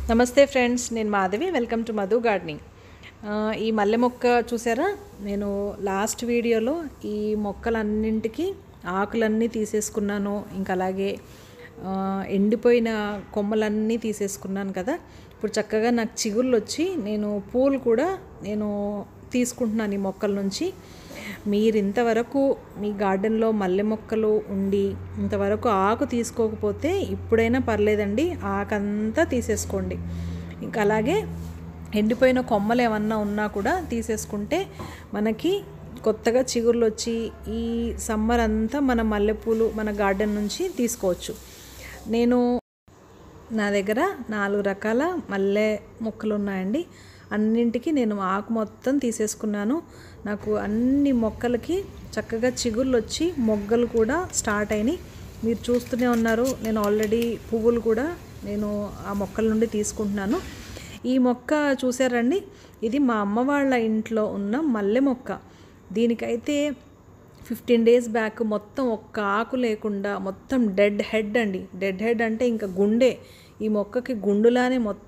నమస్తే ఫ్రెండ్స్ నేను Madhavi welcome to Madhu gardening ఆ, ఈ మల్లె మొక్క చూసారా నేను లాస్ట్ వీడియోలో ఈ మొక్కలన్నింటికి ఆకులన్నీ తీసేసుకున్నాను ఇంకా అలాగే ఆ, ఎండిపోయిన కొమ్మలన్నీ తీసేసుకున్నాను కదా ఇప్పుడు చక్కగా నాకు చిగుళ్ళు వచ్చి నేను పూలు కూడా నేను తీసుకుంటున్నాను ఈ మొక్కల నుంచి మీరు ఇంతవరకు మీ గార్డెన్లో మల్లె మొక్కలు ఉండి ఇంతవరకు ఆకు తీసుకోకపోతే ఇప్పుడైనా పర్లేదండి ఆకంతా తీసేసుకోండి ఇంకా అలాగే ఎండిపోయిన కొమ్మలు ఏమన్నా ఉన్నా కూడా తీసేసుకుంటే మనకి కొత్తగా చిగుర్లు వచ్చి ఈ సమ్మర్ అంతా మన మల్లెపూలు మన గార్డెన్ నుంచి తీసుకోవచ్చు నేను నా దగ్గర నాలుగు రకాల మల్లె మొక్కలు ఉన్నాయండి అన్నింటికి నేను ఆకు మొత్తం తీసేసుకున్నాను నాకు అన్ని మొక్కలకి చక్కగా చిగుళ్ళు వచ్చి మొగ్గలు కూడా స్టార్ట్ అయినాయి మీరు చూస్తూనే ఉన్నారు నేను ఆల్రెడీ పువ్వులు కూడా నేను ఆ మొక్కల నుండి తీసుకుంటున్నాను ఈ మొక్క చూసారండి ఇది మా అమ్మ వాళ్ళ ఇంట్లో ఉన్న మల్లె మొక్క దీనికైతే ఫిఫ్టీన్ డేస్ బ్యాక్ మొత్తం ఒక్క ఆకు లేకుండా మొత్తం డెడ్ హెడ్ అండి డెడ్ హెడ్ అంటే ఇంకా గుండె ఈ మొక్కకి గుండులానే మొత్తం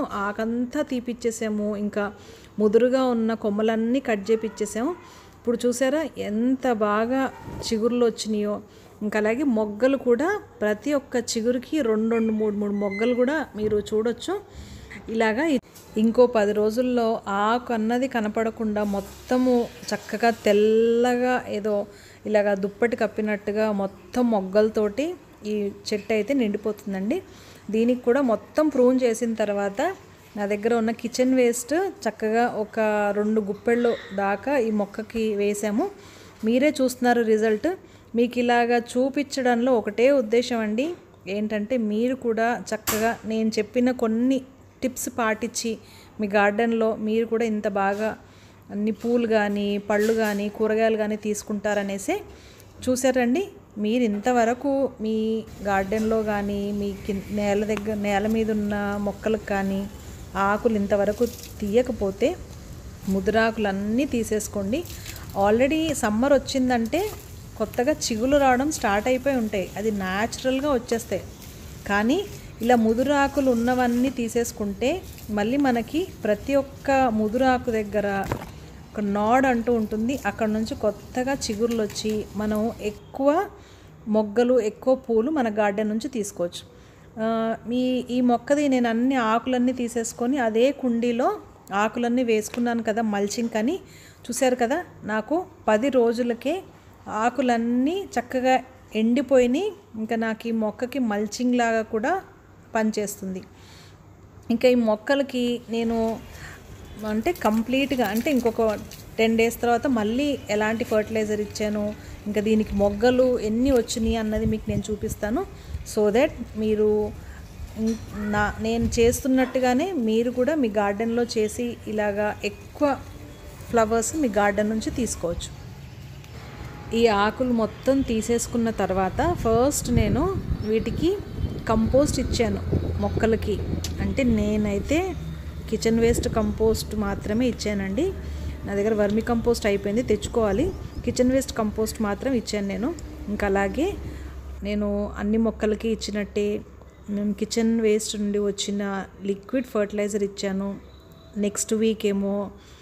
ఆకంతా తీపిచ్చేసాము ఇంకా ముదురుగా ఉన్న కొమ్మలన్నీ కట్ చేపిచ్చేసాము ఇప్పుడు చూసారా ఎంత బాగా చిగుర్లు వచ్చినాయో ఇంకా అలాగే మొగ్గలు కూడా ప్రతి ఒక్క చిగురికి రెండు రెండు మూడు మూడు మొగ్గలు కూడా మీరు చూడొచ్చు ఇలాగా ఇ- ఇంకో పది రోజుల్లో ఆకు అన్నది కనపడకుండా మొత్తము చక్కగా తెల్లగా ఏదో ఇలాగా దుప్పటి కప్పినట్టుగా మొత్తం మొగ్గలతోటి ఈ చెట్టు అయితే నిండిపోతుందండి దీనికి కూడా మొత్తం ప్రూన్ చేసిన తర్వాత నా దగ్గర ఉన్న కిచెన్ వేస్ట్ చక్కగా ఒక రెండు గుప్పెళ్ళు దాకా ఈ మొక్కకి వేసాము మీరే చూస్తున్నారు రిజల్ట్ మీకు ఇలాగా చూపించడంలో ఒకటే ఉద్దేశం అండి ఏంటంటే మీరు కూడా చక్కగా నేను చెప్పిన కొన్ని టిప్స్ పాటించి మీ గార్డెన్లో మీరు కూడా ఇంత బాగా అన్ని పూలు కానీ పళ్ళు కానీ కూరగాయలు కానీ తీసుకుంటారనేసే చూసారండి మీరు ఇంతవరకు మీ గార్డెన్లో కానీ మీ కిన్- నేల దగ్గర నేల మీద ఉన్న మొక్కలకు కానీ ఆకులు ఇంతవరకు తీయకపోతే ముదురాకులన్నీ తీసేసుకోండి ఆల్రెడీ సమ్మర్ వచ్చిందంటే కొత్తగా చిగులు రావడం స్టార్ట్ అయిపోయి ఉంటాయి అది న్యాచురల్గా వచ్చేస్తాయి కానీ ఇలా ముదురాకులు ఉన్నవన్నీ తీసేసుకుంటే మళ్ళీ మనకి ప్రతి ఒక్క ముదురాకు దగ్గర ఒక నాడ్ అంటూ ఉంటుంది అక్కడ నుంచి కొత్తగా చిగుర్లు వచ్చి మనం ఎక్కువ మొగ్గలు ఎక్కువ పూలు మన గార్డెన్ నుంచి తీసుకోవచ్చు ఆ, మీ ఈ మొక్కది నేను అన్ని ఆకులన్నీ తీసేసుకొని అదే కుండీలో ఆకులన్నీ వేసుకున్నాను కదా మల్చింగ్ అని చూశారు కదా నాకు పది రోజులకే ఆకులన్నీ చక్కగా ఎండిపోయినాయి ఇంకా నాకు ఈ మొక్కకి మల్చింగ్ లాగా కూడా పనిచేస్తుంది ఇంకా ఈ మొక్కలకి నేను అంటే కంప్లీట్గా అంటే ఇంకొక టెన్ డేస్ తర్వాత మళ్ళీ ఎలాంటి ఫర్టిలైజర్ ఇచ్చాను ఇంకా దీనికి మొగ్గలు ఎన్ని వచ్చినాయి అన్నది మీకు నేను చూపిస్తాను సో దట్ మీరు ఇం- నా నేను చేస్తున్నట్టుగానే మీరు కూడా మీ గార్డెన్లో చేసి ఇలాగా ఎక్కువ ఫ్లవర్స్ మీ గార్డెన్ నుంచి తీసుకోవచ్చు ఈ ఆకులు మొత్తం తీసేసుకున్న తర్వాత ఫస్ట్ నేను వీటికి కంపోస్ట్ ఇచ్చాను మొక్కలకి అంటే నేనైతే కిచెన్ వేస్ట్ కంపోస్ట్ మాత్రమే ఇచ్చానండి నా దగ్గర వర్మి కంపోస్ట్ అయిపోయింది తెచ్చుకోవాలి కిచెన్ వేస్ట్ కంపోస్ట్ మాత్రం ఇచ్చాను నేను ఇంకా అలాగే నేను అన్ని మొక్కలకి ఇచ్చినట్టే నేను కిచెన్ వేస్ట్ నుండి వచ్చిన లిక్విడ్ ఫర్టిలైజర్ ఇచ్చాను నెక్స్ట్ వీక్ ఏమో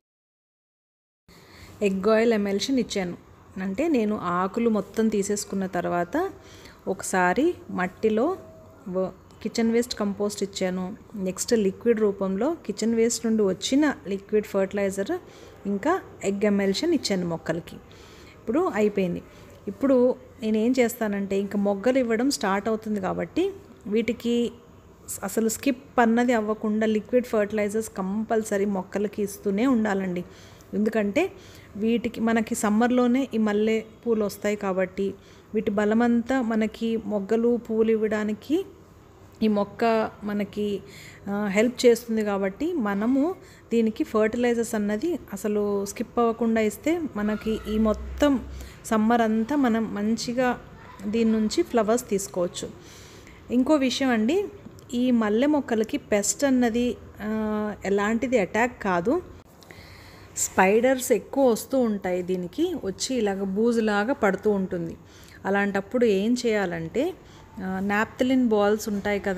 ఎగ్ ఆయిల్ ఎమెల్షన్ ఇచ్చాను అంటే నేను ఆకులు మొత్తం తీసేసుకున్న తర్వాత ఒకసారి మట్టిలో వ- కిచెన్ వేస్ట్ కంపోస్ట్ ఇచ్చాను నెక్స్ట్ లిక్విడ్ రూపంలో కిచెన్ వేస్ట్ నుండి వచ్చిన లిక్విడ్ ఫర్టిలైజర్ ఇంకా ఎగ్ ఎమెల్షన్ ఇచ్చాను మొక్కలకి ఇప్పుడు అయిపోయింది ఇప్పుడు నేనేం చేస్తానంటే ఇంకా మొగ్గలు ఇవ్వడం స్టార్ట్ అవుతుంది కాబట్టి వీటికి అసలు స్కిప్ అన్నది అవ్వకుండా లిక్విడ్ ఫర్టిలైజర్స్ కంపల్సరీ మొక్కలకి ఇస్తూనే ఉండాలండి ఎందుకంటే వీటికి మనకి సమ్మర్లోనే ఈ మల్లె పూలు వస్తాయి కాబట్టి వీటి బలమంతా మనకి మొగ్గలు పూలు ఇవ్వడానికి ఈ మొక్క మనకి హెల్ప్ చేస్తుంది కాబట్టి మనము దీనికి ఫర్టిలైజర్స్ అన్నది అసలు స్కిప్ అవ్వకుండా ఇస్తే మనకి ఈ మొత్తం సమ్మర్ అంతా మనం మంచిగా దీని నుంచి ఫ్లవర్స్ తీసుకోవచ్చు ఇంకో విషయం అండి ఈ మల్లె మొక్కలకి పెస్ట్ అన్నది ఆ, ఎలాంటిది అటాక్ కాదు స్పైడర్స్ ఎక్కువ వస్తూ ఉంటాయి దీనికి వచ్చి ఇలాగ బూజులాగా పడుతూ ఉంటుంది అలాంటప్పుడు ఏం చేయాలంటే నాప్తలిన్ బాల్స్ ఉంటాయి కదా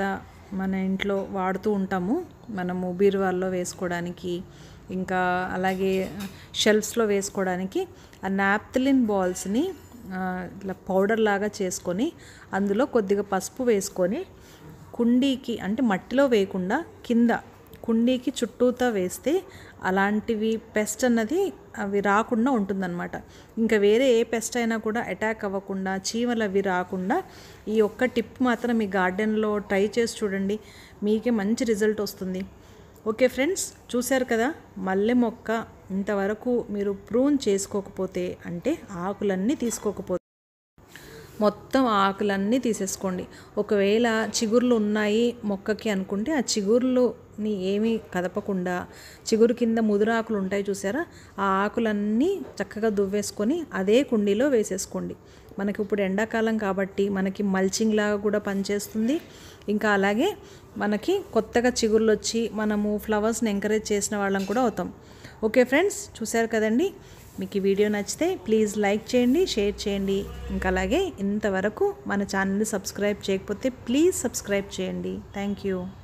మన ఇంట్లో వాడుతూ ఉంటాము మనము బీరువాల్లో వేసుకోవడానికి ఇంకా అలాగే షెల్ఫ్స్లో వేసుకోవడానికి ఆ నాప్థలిన్ బాల్స్ని ఆ, ఇట్లా పౌడర్ లాగా చేసుకొని అందులో కొద్దిగా పసుపు వేసుకొని కుండీకి అంటే మట్టిలో వేయకుండా కింద కుండీకి చుట్టూతా వేస్తే అలాంటివి పెస్ట్ అన్నది అవి రాకుండా ఉంటుందన్నమాట ఇంకా వేరే ఏ పెస్ట్ అయినా కూడా అటాక్ అవ్వకుండా చీమలు అవి రాకుండా ఈ ఒక్క టిప్ మాత్రం మీ గార్డెన్లో ట్రై చేసి చూడండి మీకే మంచి రిజల్ట్ వస్తుంది ఓకే ఫ్రెండ్స్ చూశారు కదా మల్లె మొక్క ఇంతవరకు మీరు ప్రూన్ చేసుకోకపోతే అంటే ఆకులన్నీ తీసుకోకపోతే మొత్తం ఆకులన్నీ తీసేసుకోండి ఒకవేళ చిగుర్లు ఉన్నాయి మొక్కకి అనుకుంటే ఆ చిగుర్లుని ఏమీ కదపకుండా చిగురు కింద ముదురాకులు ఉంటాయి చూసారా ఆ ఆకులన్నీ చక్కగా దువ్వేసుకొని అదే కుండీలో వేసేసుకోండి మనకి ఇప్పుడు ఎండాకాలం కాబట్టి మనకి మల్చింగ్ లాగా కూడా పనిచేస్తుంది ఇంకా అలాగే మనకి కొత్తగా చిగుర్లు వచ్చి మనము ఫ్లవర్స్ని ఎంకరేజ్ చేసిన వాళ్ళం కూడా అవుతాం ఓకే ఫ్రెండ్స్ చూశారు కదండి మీకు ఈ వీడియో నచ్చితే ప్లీజ్ లైక్ చేయండి షేర్ చేయండి ఇంకా అలాగే ఇంతవరకు మన ఛానల్ని సబ్స్క్రైబ్ చేయకపోతే ప్లీజ్ సబ్స్క్రైబ్ చేయండి థ్యాంక్ యూ